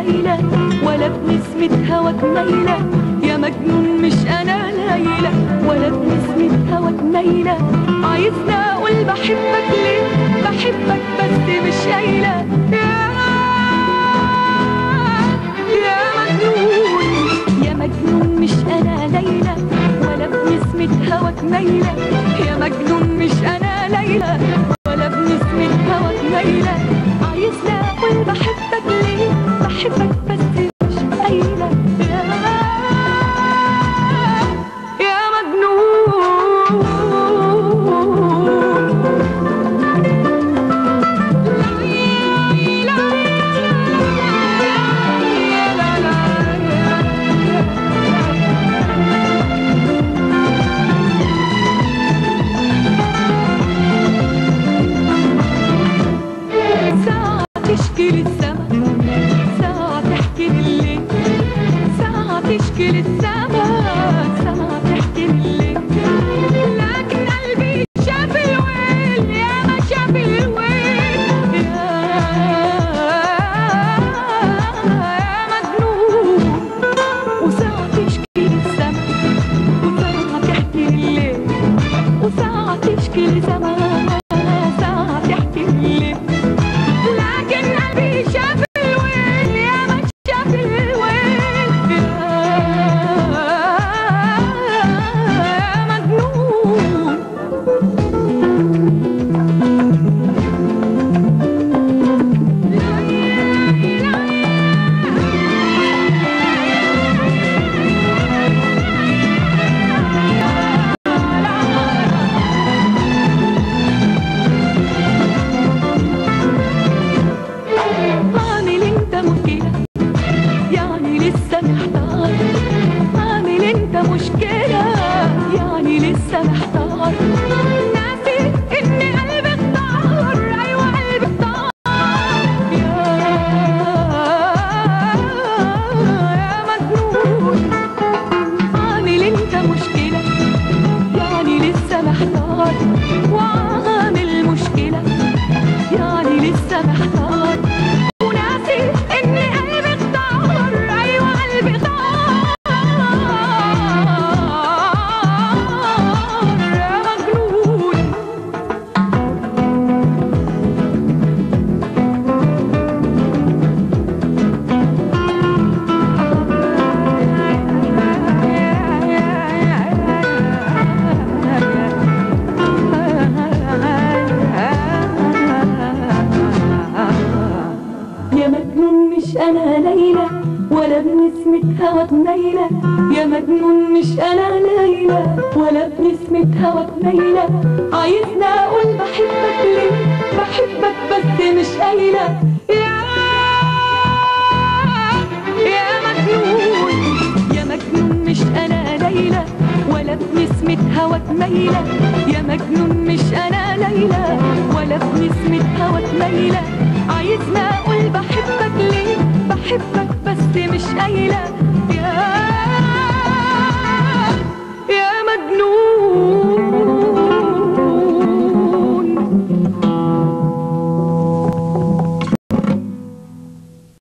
ليلى ولا بنسمة هواك ميلة يا مجنون مش انا ليلى ولا بنسمة هواك ميلة عايزنا اقول بحبك ليه بحبك بس مش قايلة يا يا مجنون يا مجنون مش انا ليلى ولا بنسمة هواك ميلة يا مجنون مش انا ليلى ولا بنسمة هواك ميلة عايزنا اقول بحبك ليه بحبك بس مش قايلة يا يا مجنون ساعة تشكي للسما ساعة تحكي لليل ساعة تشكي للسما ساعة تحكي لليل لكن قلبي شاف الويل يا ما شاف الويل يا يا مجنون وساعة تشكي للسما وساعة تحكي لليل وساعة تشكي لسما ساعة تحكي لليل لكن قلبي شاف الويل يا ما شاف الويل يا مجنون عامل انت مشكلة يعني لسه محتار عامل انت مشكلة يعني لسه محتار ناسي ان قلبي اختار ايوه قلبي اختار يا يا مجنون عامل انت مشكلة يعني لسه محتار وعامل مشكلة يعني لسه محتار وناسي ان قلبي اختار ايوه قلبي اختار يا مجنون يا مجنون مش انا ليلى ولا بنسمة هواك ميلة يا مجنون مش انا ليلى ولا بنسمة هواك ميلة عايزنا اقول بحبك ليه بحبك بس مش قايلة يا يا مجنون يا مجنون مش انا ليلى ولا بنسمة هواك ميلة يا مجنون مش انا ليلى ولا بنسمة هواك ميلة عايزنا اقول بحبك ليه بحبك بس مش قايلة